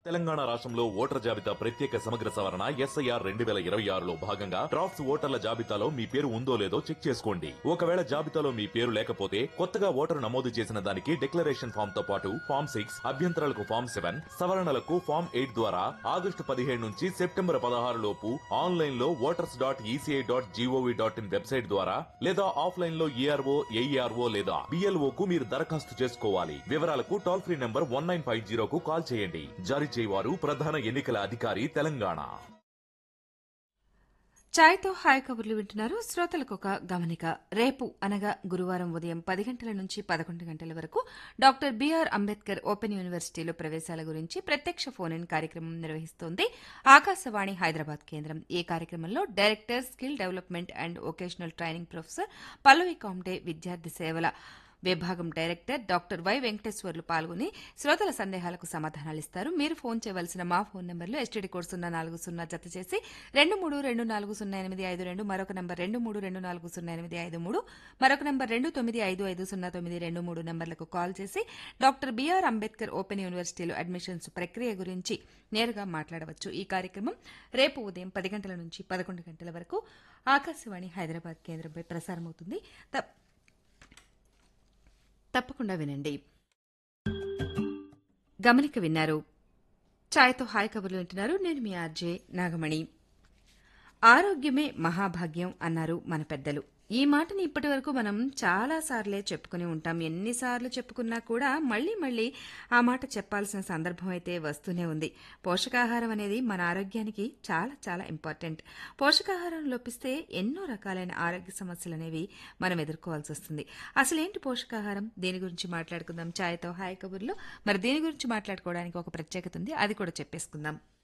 తెలంగాణ రాష్ట్రంలో ఓటర్ జాబితా ప్రత్యేక సమగ్ర సవరణ ఎస్ఐఆర్ రెండు వేల ఇరవై ఆరులో భాగంగా డ్రాఫ్ట్స్ ఓటర్ల జాబితాలో మీ పేరు ఉందో లేదో చెక్ చేసుకోండి ఒకవేళ జాబితాలో మీ పేరు లేకపోతే కొత్తగా ఓటరు నమోదు చేసిన దానికి డిక్లరేషన్ ఫామ్ తో పాటు ఫామ్ సిక్స్ అభ్యంతరాలకు ఫామ్ సెవెన్ సవరణలకు ఫామ్ ఎయిట్ ద్వారా ఆగస్టు పదిహేడు నుంచి సెప్టెంబర్ పదహారు లోపు ఆన్లైన్ లో voters dot ECI dot GOV dot in website ద్వారా లేదా ఆఫ్లైన్ లో ఈఆర్ఓ ఏఈఆర్ఓ లేదా బిఎల్ఓ కు మీరు దరఖాస్తు చేసుకోవాలి వివరాలకు toll free number one nine five జీరోకు కాల్ చేయండి జారీ చేయవారు ప్రధాన ఎన్నికల అధికారి తెలంగాణ ఛాయ్తో హాయ్ కబుర్లు వింటున్నారు శ్రోతలకు ఒక గమనిక రేపు అనగా గురువారం ఉదయం పది గంటల నుంచి పదకొండు గంటల వరకు డాక్టర్ బిఆర్ అంబేద్కర్ ఓపెన్ యూనివర్సిటీలో ప్రవేశాల గురించి ప్రత్యక్ష ఫోన్ ఇన్ కార్యక్రమం నిర్వహిస్తోంది ఆకాశవాణి హైదరాబాద్ కేంద్రం ఈ కార్యక్రమంలో director skill development and vocational training professor Pallavi Kamde విద్యార్థి సేవల విభాగం డైరెక్టర్ డాక్టర్ వై వెంకటేశ్వర్లు పాల్గొని శ్రోతల సందేహాలకు సమాధానాలు ఇస్తారు మీరు ఫోన్ చేయవలసిన మా ఫోన్ నెంబర్లు ఎస్టీడీ కోడ్ సున్నా నాలుగు సున్నా జత చేసి రెండు మూడు రెండు నాలుగు సున్నా ఎనిమిది ఐదు రెండు మరొక నంబర్ రెండు మూడు రెండు నాలుగు సున్నా ఎనిమిది ఐదు మూడు మరొక నంబర్ రెండు తొమ్మిది ఐదు ఐదు సున్నా తొమ్మిది రెండు మూడు నంబర్లకు కాల్ చేసి డాక్టర్ బిఆర్ అంబేద్కర్ ఓపెన్ యూనివర్సిటీలో అడ్మిషన్స్ ప్రక్రియ గురించి నేరుగా మాట్లాడవచ్చు ఈ కార్యక్రమం రేపు ఉదయం పది గంటల నుంచి పదకొండు గంటల వరకు ఆకాశవాణి హైదరాబాద్ కేంద్రంపై ప్రసారమవుతుంది తప్- తప్పకుండా వినండి గమనిక విన్నారు ఛాయ్తో హాయ్ కబుర్లు వింటున్నారు నేను మీ ఆర్జే నాగమణి ఆరోగ్యమే మహాభాగ్యం అన్నారు మన పెద్దలు ఈ మాటని ఇప్పటి వరకు మనం చాలా సార్లే చెప్పుకుని ఉంటాం ఎన్నిసార్లు చెప్పుకున్నా కూడా మళ్ళీ మళ్ళీ ఆ మాట చెప్పాల్సిన సందర్భం అయితే వస్తూనే ఉంది పోషకాహారం అనేది మన ఆరోగ్యానికి చాలా చాలా ఇంపార్టెంట్ పోషకాహారం లోపిస్తే ఎన్నో రకాలైన ఆరోగ్య సమస్యలు అనేవి మనం ఎదుర్కోవాల్సి వస్తుంది అసలేంటి పోషకాహారం దీని గురించి మాట్లాడుకుందాం ఛాయ్తో హాయ్ కబుర్లో మరి దీని గురించి మాట్లాడుకోవడానికి ఒక ప్రత్యేకత ఉంది అది కూడా చెప్పేసుకుందాం